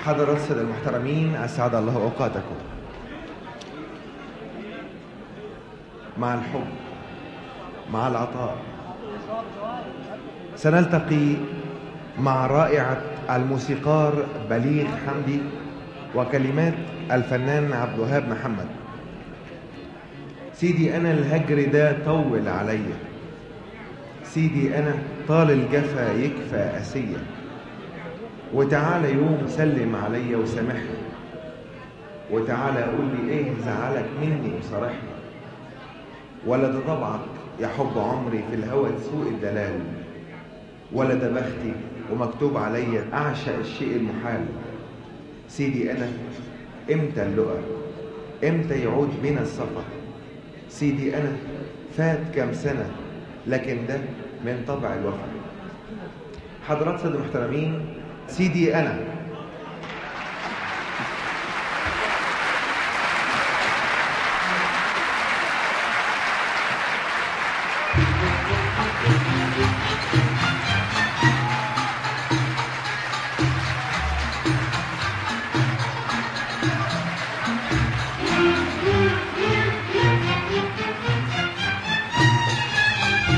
حضرات السادة المحترمين أسعد الله أوقاتكم مع الحب مع العطاء سنلتقي مع رائعة الموسيقار بليغ حمدي وكلمات الفنان عبد الوهاب محمد سيدي أنا الهجر ده طول عليا سيدي أنا طال الجفا يكفى أسية وتعالى يوم سلم عليا وسامحني وتعالى قول لي ايه زعلك مني وصارحني ولا ده طبعك يا حب عمري في الهوى تسوق الدلال ولا ده بختي ومكتوب عليا اعشق الشيء المحال سيدي انا امتى اللقى امتى يعود بنا السفر سيدي انا فات كام سنه لكن ده من طبع الوفا حضرات سيد المحترمين سيدي انا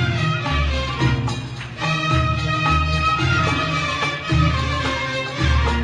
Thank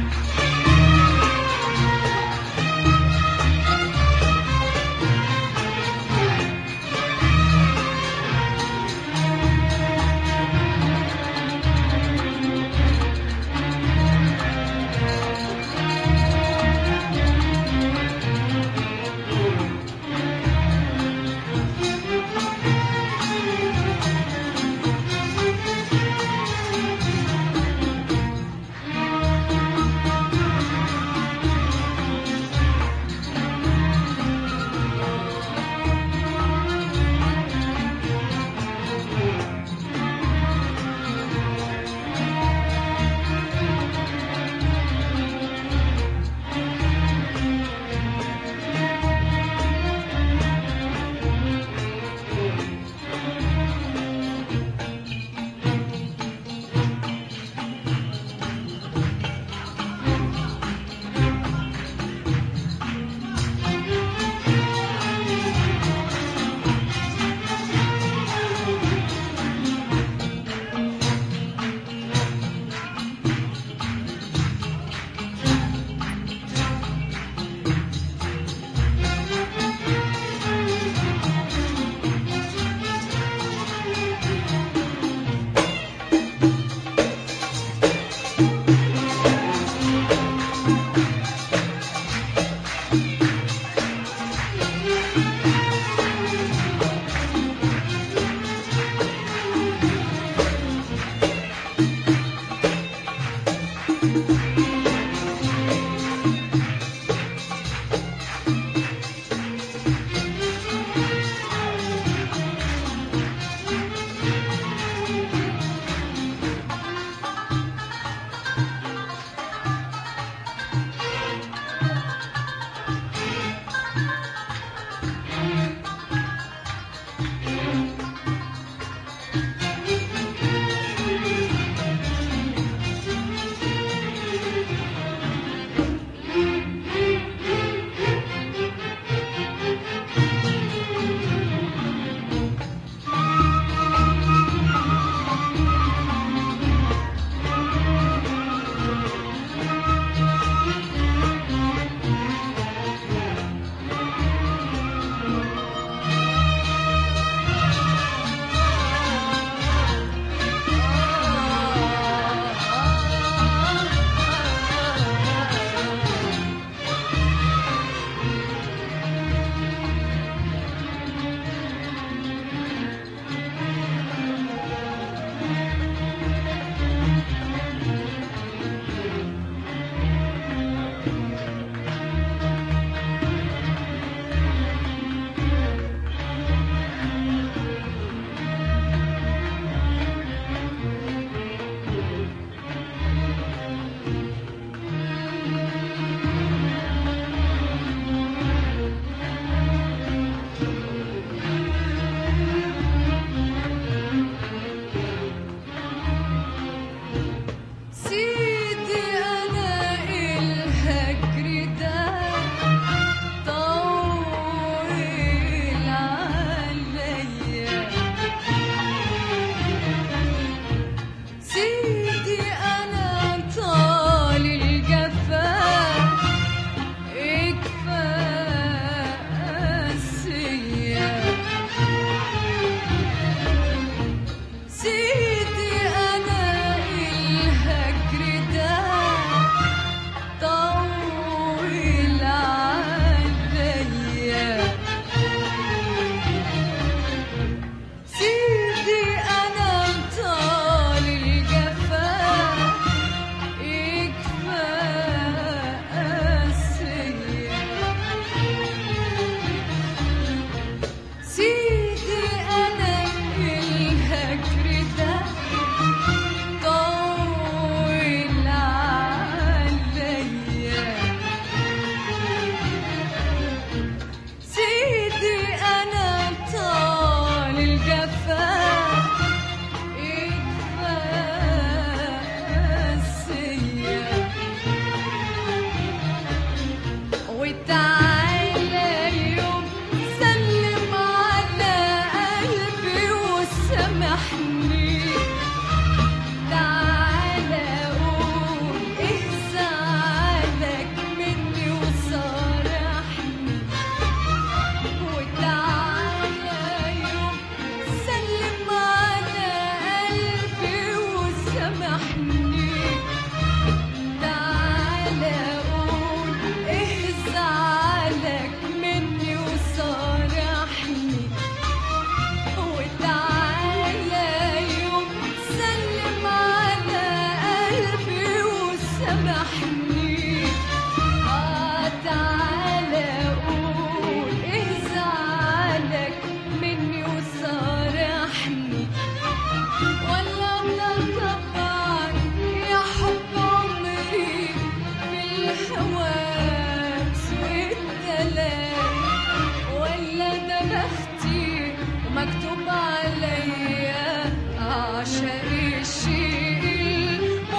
مكتوب عليا أعشق الشيء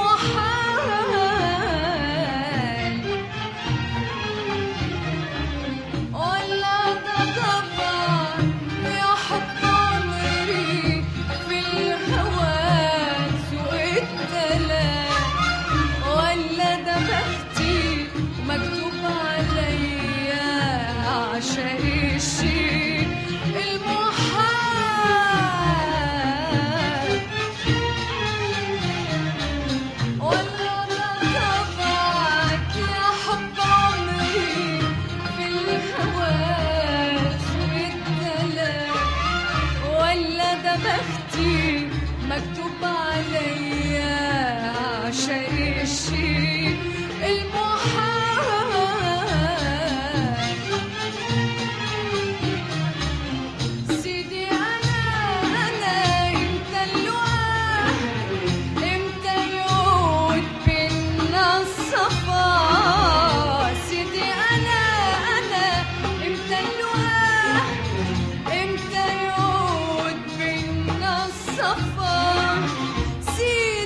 المحال ولا ده طبعا يا حب عمري في الهوى سوق الدلال ولا ده بختي مكتوب عليا أعشق الشيء المحال ولا طبعك يا حب عمري في الهوى سوق الدلال ولا ده بختي مكتوب عليا أعشق الشيء المحال سيدي أنا أنا إمتى اللقاء إمتى يعود بينا الصفا سيدي أنا أنا إمتى اللقاء إمتى يعود بينا الصفا سيدي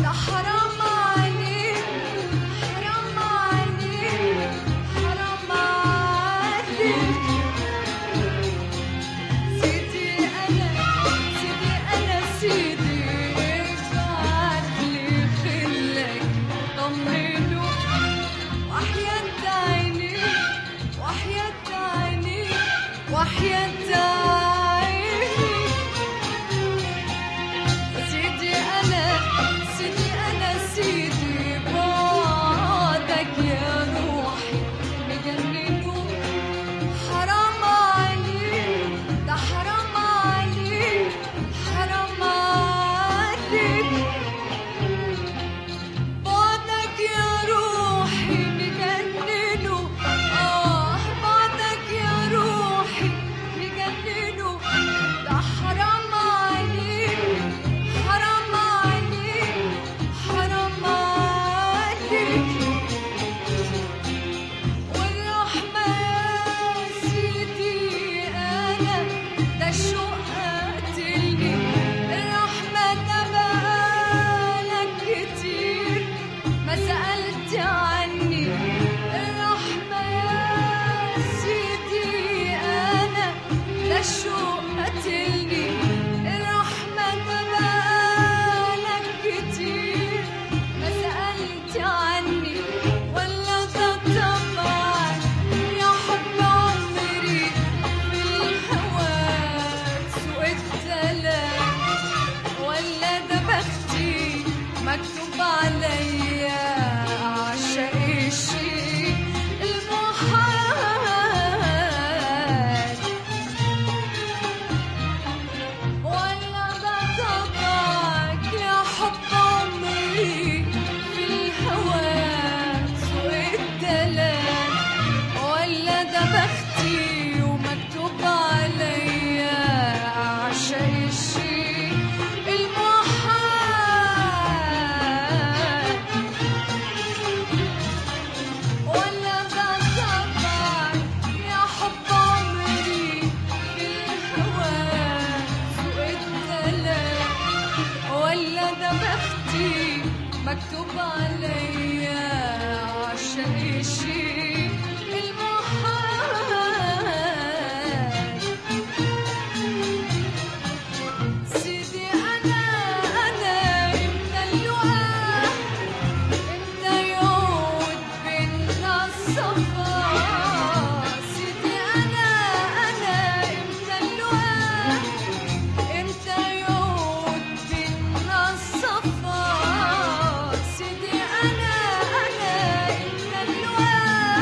ده حرام عليك حرام عليك حرام عليك سيدي أنا سيدي أنا سيدي ابعتلي خلك طمنه وحياة عيني وحياة عيني وحياة عيني سيدي أنا سيدي أنا سيدي بعدك يا روحي مجننه حرام عليك ده حرام عليك حرام عليك بعدك يا روحي مجننه آه بعدك يا روحي مجننه ده حرام عليك حرام عليك حرام عليك والرحمة يا سيدي أنا ده الشوق قاتلني الرحمة ده بقالك كتير ما سألت عني الرحمة يا سيدي أنا ده الشوق قاتلني الرحمة ده بقالك كتير ما سألت عني ولا ده طبعا يا حب عمري في الهوى سوء الدلال ولا ده بختي مكتوب عليا أعشق الشيء المحال ولا ده طبعك يا حب عمري في الهوى سوء الدلال ولا ده بختي ومكتوب عليا أعشق الشيء المحال ولا ده طبعك يا حب عمري في الهوى سوء الدلال ولا ده بختي مكتوب عليا عشان الشيء المحال سيدي أنا أنا إمتى اللقاء إمتى يعود بينا الصفا سيدي أنا أنا إمتى اللقاء إمتى يعود بينا الصفا سيدي أنا أنا إمتى اللقاء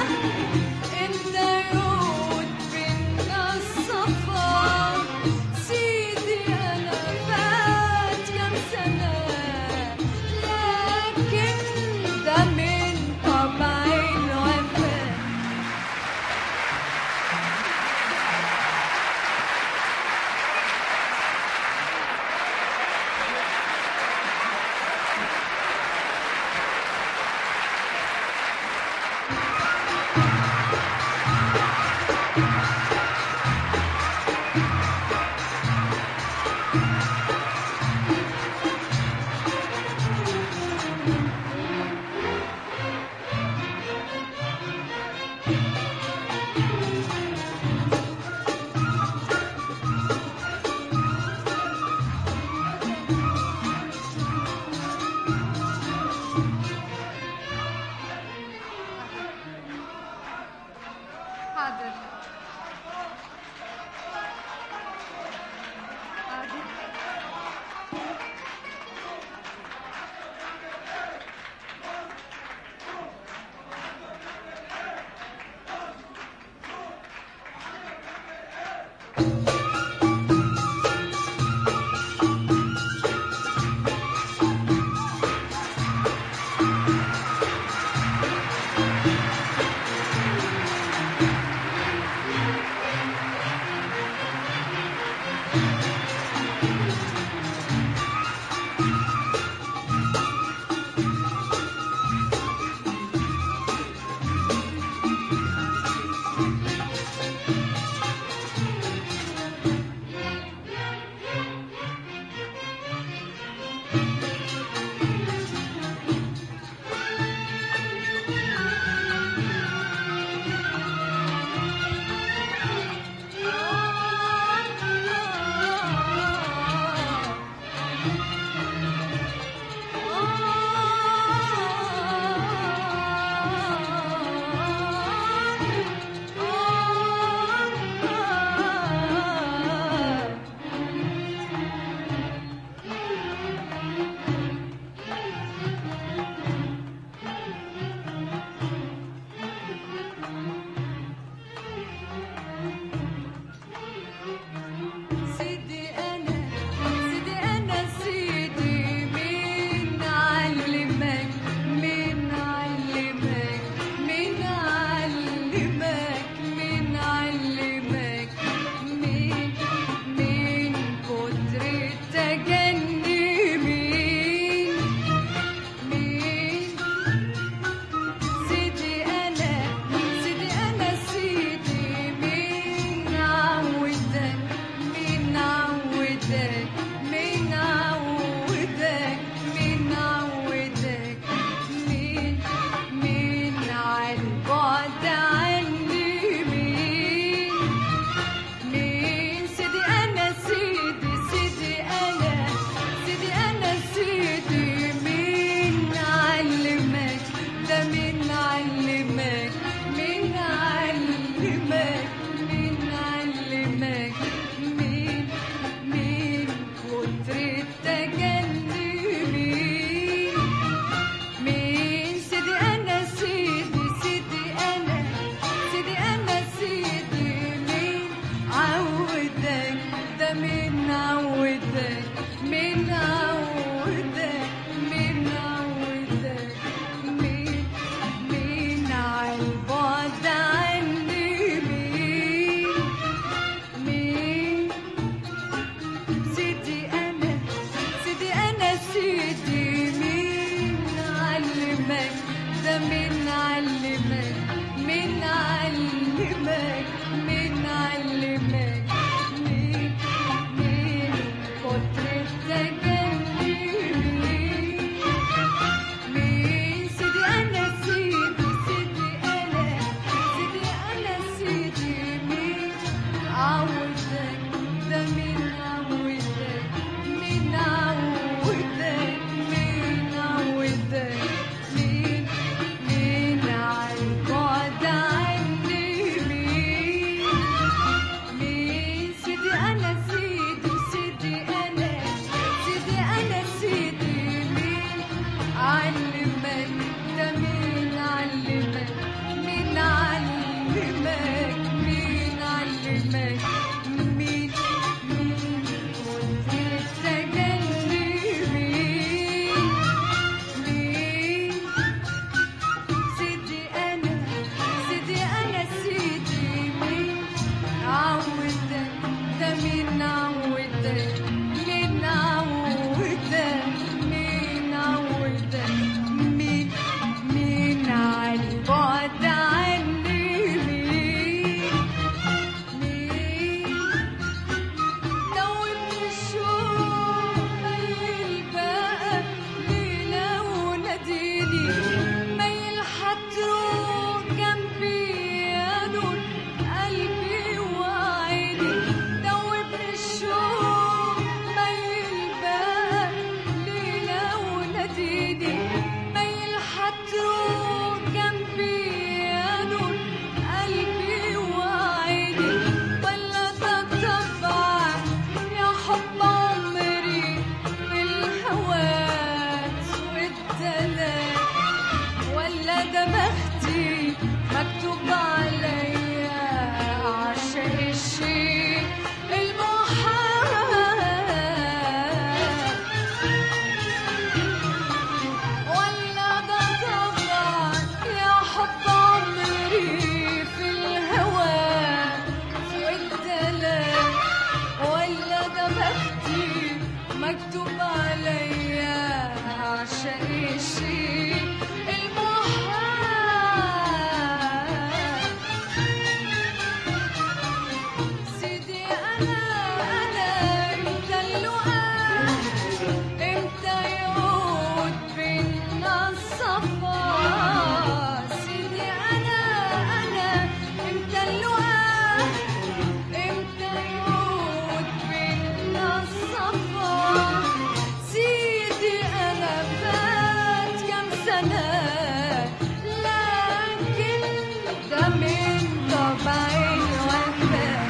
مكتوب عليا عشان الشيء المحال ولا ده طبعا يا حب عمري في الهوى في الدلال ولا ده بختي مكتوب عليا عشان الشيء المحال سيدي أنا أنا أنت اللقاء امتى يعود بينا الصفا سيدي انا انا امتى اللقاء امتى يعود بينا الصفا سيدي انا فات كم سنه لكن ده من طبعي الوفاه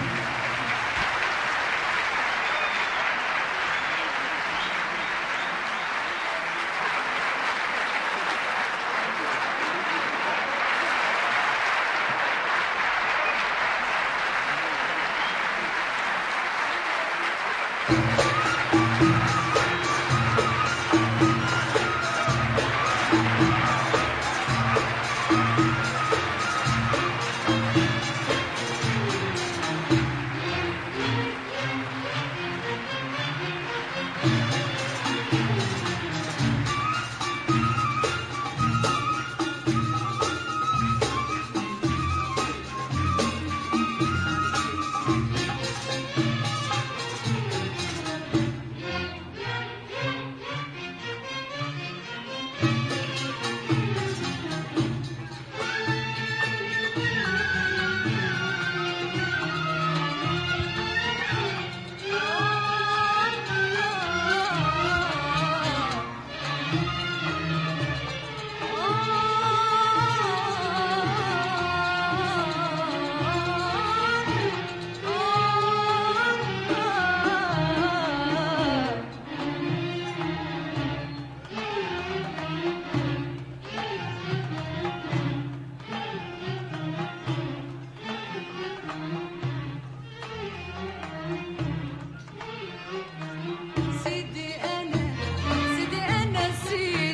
سيدي أنا سيدي أنا سيدي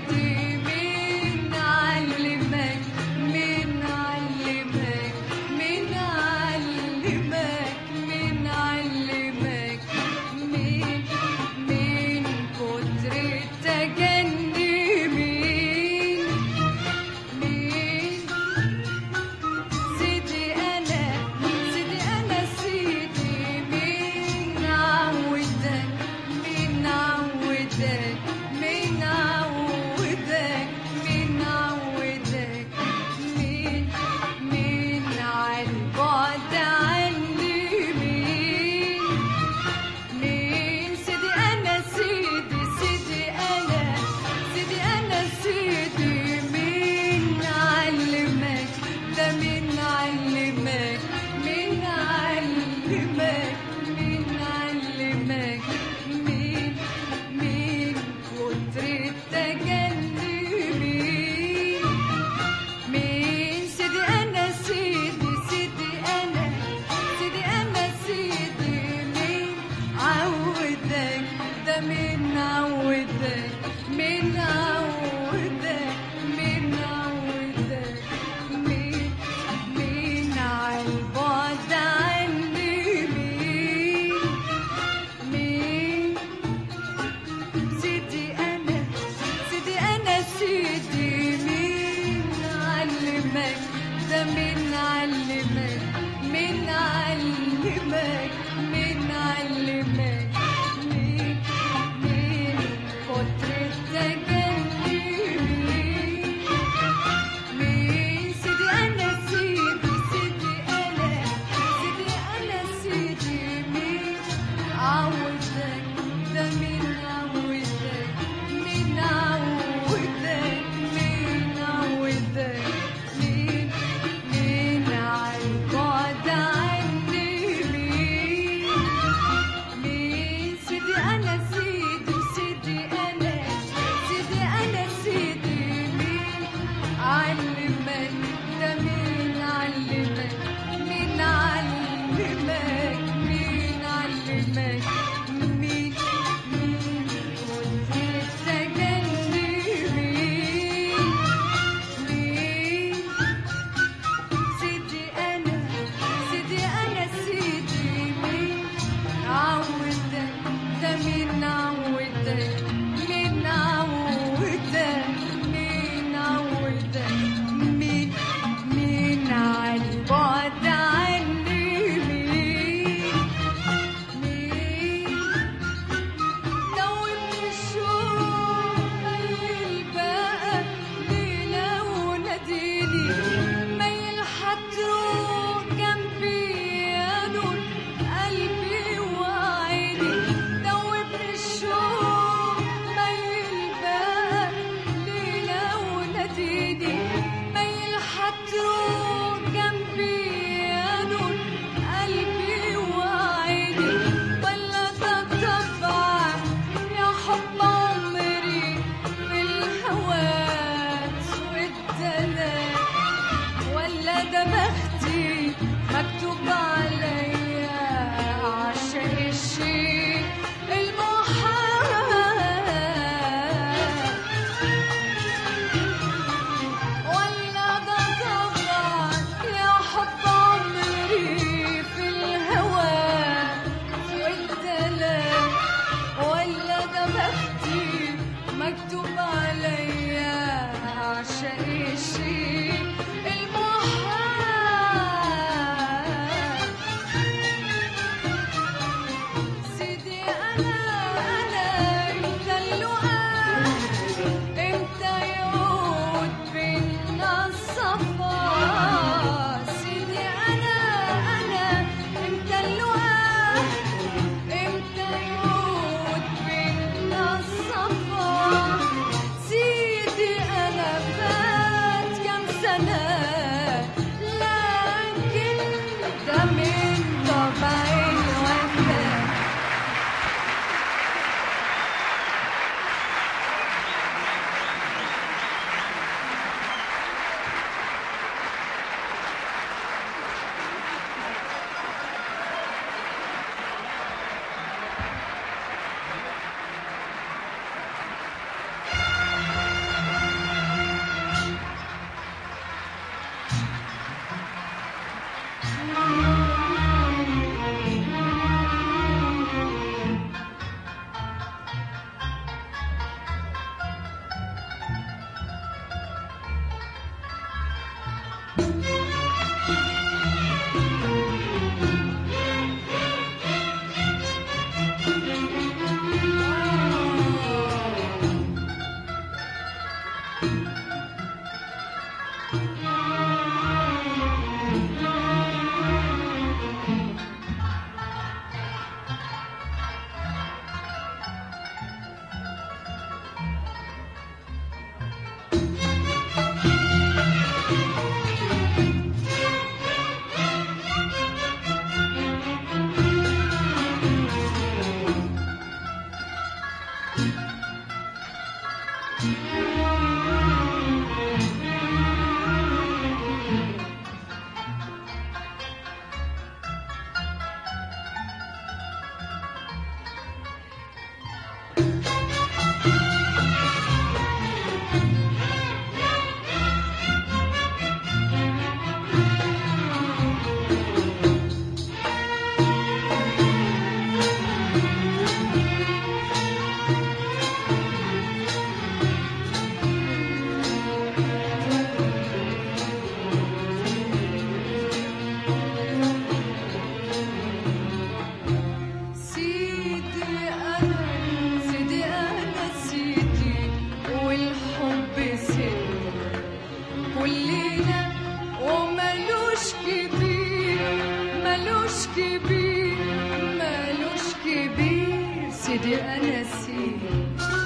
سيدي أنا سيدي أنا سيدي والحب سيدي كلنا وملوش كبير ملوش كبير ملوش كبير سيدي أنا سيدي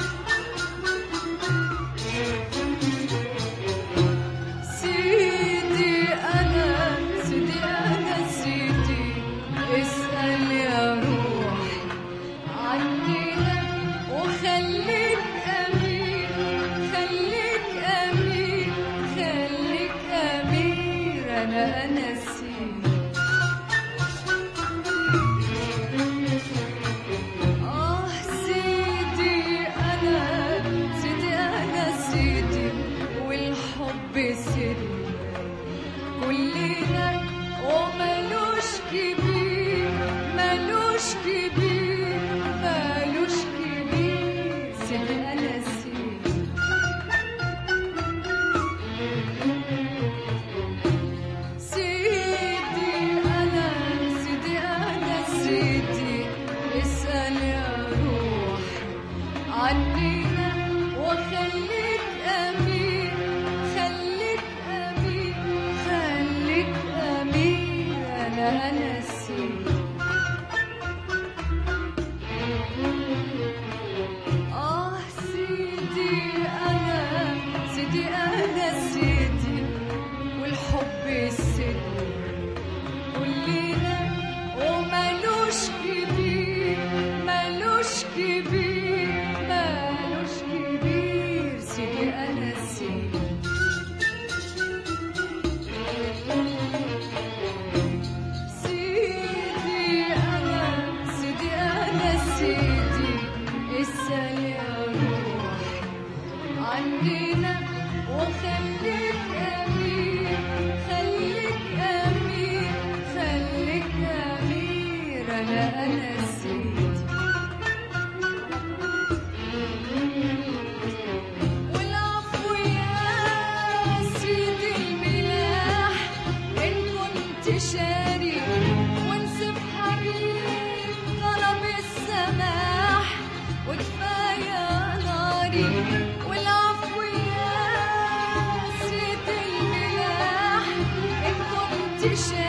سيدي أنا سيدي أنا سيدي اسأل يا روحي عنينا وخليك أمير خليك أمير خليك أمير أنا أنا سيدي آه سيدي أنا سيدي أنا سيدي والحب سيدي كلنا وملوش كبير ملوش كبير ملوش كبير سيدي أنا سيدي سيدي أنا سيدي أنا سيدي اسأل يا روحي عنينا وخليك أمير خليك أمير خليك أمير أنا أنا سيدي آه سيدي أنا سيدي أنا سيدي والحب سيدي كلنا وملوش كبير ملوش كبير ملوش كبير سيدي أنا سيدي سيدي أنا سيدي أنا سيدي اسأل يا روحي عندنا وخليك أمير خليك أمير خليك أمير أنا أنا سيدي والعفو يا سيدي الملاح إن كنت شاري وانسب حبيب طلب السماح وكفاية ناري والعفو يا سيدي الملاح إن كنت شاري